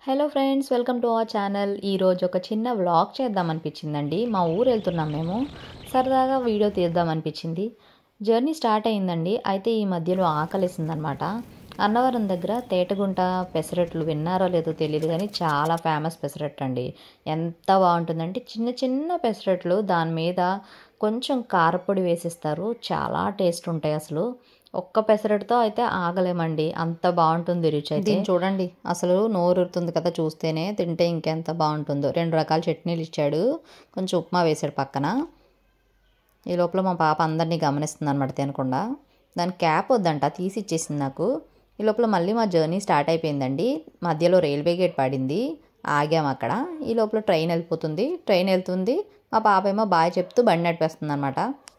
hello friends welcome to our channel ఈరోజు ఒక చిన్న వ్లాగ్ చేద్దాం అనిపించిందండి మా ఊరు వెళ్తున్నాం మేము సరదాగా వీడియో తీద్దాం అనిపించింది జర్నీ స్టార్ట్ అయిందండి అయితే ఈ మధ్యలో ఆకలిసిందనమాట అన్నవరం దగ్గర తేటగుంట పెసరట్లు విన్నారో లేదో తెలియదు కానీ చాలా ఫేమస్ పెసరట్టు అండి ఎంత బాగుంటుందంటే చిన్న చిన్న పెసరట్లు దాని మీద కొంచెం కారపొడి వేసిస్తారు చాలా టేస్ట్ ఉంటాయి అసలు ఒక్క పెసరట్టుతో అయితే ఆగలేమండి అంత బాగుంటుంది రుచి అయితే దీన్ని చూడండి అసలు నోరుతుంది కదా చూస్తేనే తింటే ఇంకెంత బాగుంటుందో రెండు రకాల చట్నీలు ఇచ్చాడు కొంచెం ఉప్మా వేసాడు పక్కన ఈ లోపల మా పాప అందరినీ గమనిస్తుంది అనమాట తినకుండా దాని క్యాప్ వద్దంట తీసి ఇచ్చేసింది నాకు ఈ లోపల మళ్ళీ మా జర్నీ స్టార్ట్ అయిపోయిందండి మధ్యలో రైల్వే గేట్ పడింది ఆగాం అక్కడ ఈ లోపల ట్రైన్ వెళ్ళిపోతుంది ట్రైన్ వెళ్తుంది మా పాప ఏమో బాయ్ చెప్తూ బండి నడిపేస్తుంది అనమాట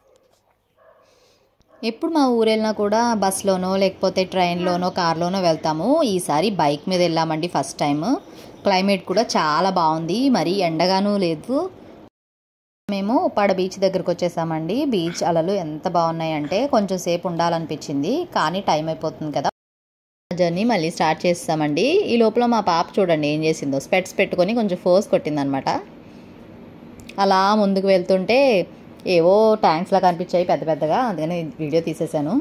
ఎప్పుడు మా ఊరు వెళ్ళినా కూడా బస్లోనో లేకపోతే ట్రైన్లోనో కార్లోనో వెళ్తాము ఈసారి బైక్ మీద వెళ్ళామండి ఫస్ట్ టైం క్లైమేట్ కూడా చాలా బాగుంది మరీ ఎండగానూ లేదు మేము ఉప్పాడ బీచ్ దగ్గరకు వచ్చేసామండి బీచ్ అలలు ఎంత బాగున్నాయంటే కొంచెం సేపు ఉండాలనిపించింది కానీ టైం అయిపోతుంది కదా జర్నీ మళ్ళీ స్టార్ట్ చేస్తామండి ఈ లోపల మా పాప చూడండి ఏం చేసిందో స్పెట్స్ పెట్టుకొని కొంచెం ఫోర్స్ కొట్టిందనమాట అలా ముందుకు వెళ్తుంటే ఏవో ట్యాంక్స్లా కనిపించాయి పెద్ద పెద్దగా అందుకని వీడియో తీసేశాను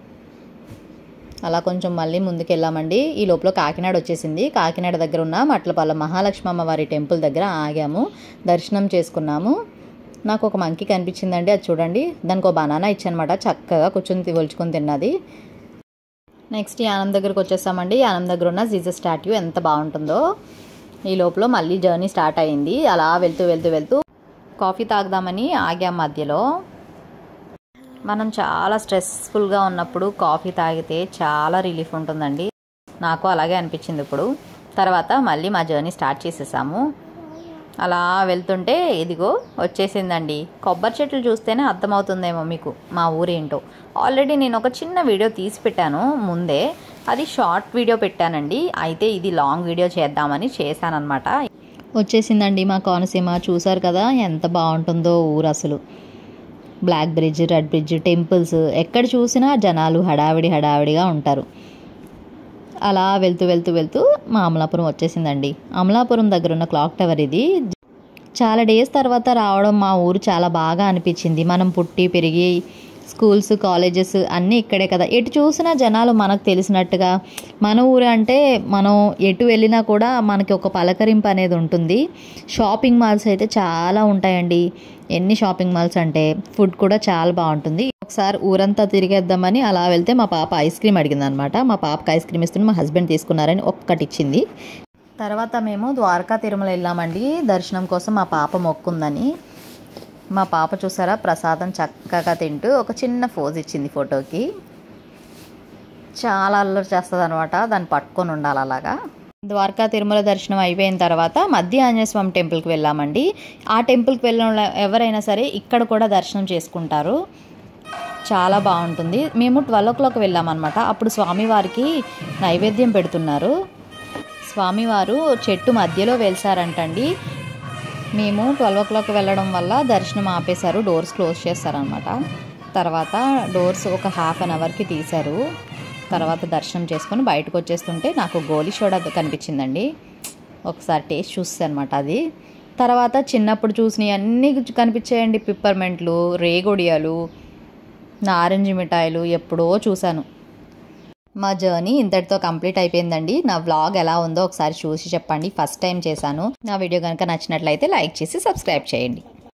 అలా కొంచెం మళ్ళీ ముందుకు వెళ్ళామండి ఈ లోపల కాకినాడ వచ్చేసింది కాకినాడ దగ్గర ఉన్న మట్లపాల మహాలక్ష్మి అమ్మవారి టెంపుల్ దగ్గర ఆగాము దర్శనం చేసుకున్నాము నాకు ఒక మంకీ కనిపించిందండి అది చూడండి దానికి ఒక బనానా ఇచ్చానమాట చక్కగా కూర్చొని ఒలుచుకొని తిన్నది నెక్స్ట్ యానం దగ్గరకు వచ్చేసామండి యానం దగ్గర ఉన్న జీసస్ స్టాట్యూ ఎంత బాగుంటుందో ఈ లోపల మళ్ళీ జర్నీ స్టార్ట్ అయింది అలా వెళ్తూ వెళ్తూ వెళ్తూ కాఫీ తాగుదామని ఆగాం మధ్యలో మనం చాలా స్ట్రెస్ఫుల్గా ఉన్నప్పుడు కాఫీ తాగితే చాలా రిలీఫ్ ఉంటుందండి నాకు అలాగే అనిపించింది ఇప్పుడు తర్వాత మళ్ళీ మా జర్నీ స్టార్ట్ చేసేసాము అలా వెళ్తుంటే ఇదిగో వచ్చేసిందండి కొబ్బరి చెట్లు చూస్తేనే అర్థమవుతుందేమో మీకు మా ఊరేంటో ఆల్రెడీ నేను ఒక చిన్న వీడియో తీసి పెట్టాను ముందే అది షార్ట్ వీడియో పెట్టానండి అయితే ఇది లాంగ్ వీడియో చేద్దామని చేశానన్నమాట వచ్చేసిందండి మా కోనసీమ చూసారు కదా ఎంత బాగుంటుందో ఊరు అసలు black bridge red bridge temples ఎక్కడ చూసినా జనాలు హడావిడి హడావిడిగా ఉంటారు అలా వెళ్తూ వెళ్తూ వెళ్తూ మా అమలాపురం వచ్చేసిందండి అమలాపురం దగ్గర ఉన్న క్లాక్ టవర్ ఇది చాలా డేస్ తర్వాత రావడం మా ఊరు చాలా బాగా అనిపించింది మనం పుట్టి పెరిగి స్కూల్స్ కాలేజెస్ అన్నీ ఇక్కడే కదా ఎటు చూసినా జనాలు మనకు తెలిసినట్టుగా మన ఊరు అంటే మనం ఎటు వెళ్ళినా కూడా మనకి ఒక పలకరింపు అనేది ఉంటుంది షాపింగ్ మాల్స్ అయితే చాలా ఉంటాయండి ఎన్ని షాపింగ్ మాల్స్ అంటే ఫుడ్ కూడా చాలా బాగుంటుంది ఒకసారి ఊరంతా తిరిగేద్దామని అలా వెళ్తే మా పాప ఐస్ క్రీమ్ అడిగింది అనమాట మా పాపకి ఐస్ క్రీమ్ ఇస్తుంటే మా హస్బెండ్ తీసుకున్నారని ఒక్కటి ఇచ్చింది తర్వాత మేము ద్వారకా తిరుమల వెళ్ళామండి దర్శనం కోసం మా పాప మొక్కుందని మా పాప చూసారా ప్రసాదం చక్కగా తింటూ ఒక చిన్న ఫోజ్ ఇచ్చింది ఫోటోకి చాలా అల్లరి చేస్తుంది అనమాట దాన్ని పట్టుకొని ఉండాలి అలాగా ద్వారకా తిరుమల దర్శనం అయిపోయిన తర్వాత మధ్య ఆంజనేయ స్వామి టెంపుల్కి వెళ్ళామండి ఆ టెంపుల్కి వెళ్ళిన ఎవరైనా సరే ఇక్కడ కూడా దర్శనం చేసుకుంటారు చాలా బాగుంటుంది మేము ట్వెల్వ్ ఓ క్లాక్ వెళ్ళామన్నమాట అప్పుడు స్వామివారికి నైవేద్యం పెడుతున్నారు స్వామివారు చెట్టు మధ్యలో వెలిసారంటండి మేము ట్వెల్వ్ ఓ క్లాక్ వెళ్ళడం వల్ల దర్శనం ఆపేశారు డోర్స్ క్లోజ్ చేస్తారనమాట తర్వాత డోర్స్ ఒక హాఫ్ అన్ అవర్కి తీశారు తర్వాత దర్శనం చేసుకొని బయటకు వచ్చేస్తుంటే నాకు గోలీ సోడా కనిపించిందండి ఒకసారి టేస్ట్ చూస్తే అనమాట అది తర్వాత చిన్నప్పుడు చూసినవి అన్నీ కనిపించాయండి పిప్పర్మెంట్లు రేగొడియాలు నారింజ మిఠాయిలు ఎప్పుడో చూశాను మా జర్నీ ఇంతటితో కంప్లీట్ అయిపోయిందండి నా వ్లాగ్ ఎలా ఉందో ఒకసారి చూసి చెప్పండి ఫస్ట్ టైం చేశాను నా వీడియో కనుక నచ్చినట్లయితే లైక్ చేసి సబ్స్క్రైబ్ చేయండి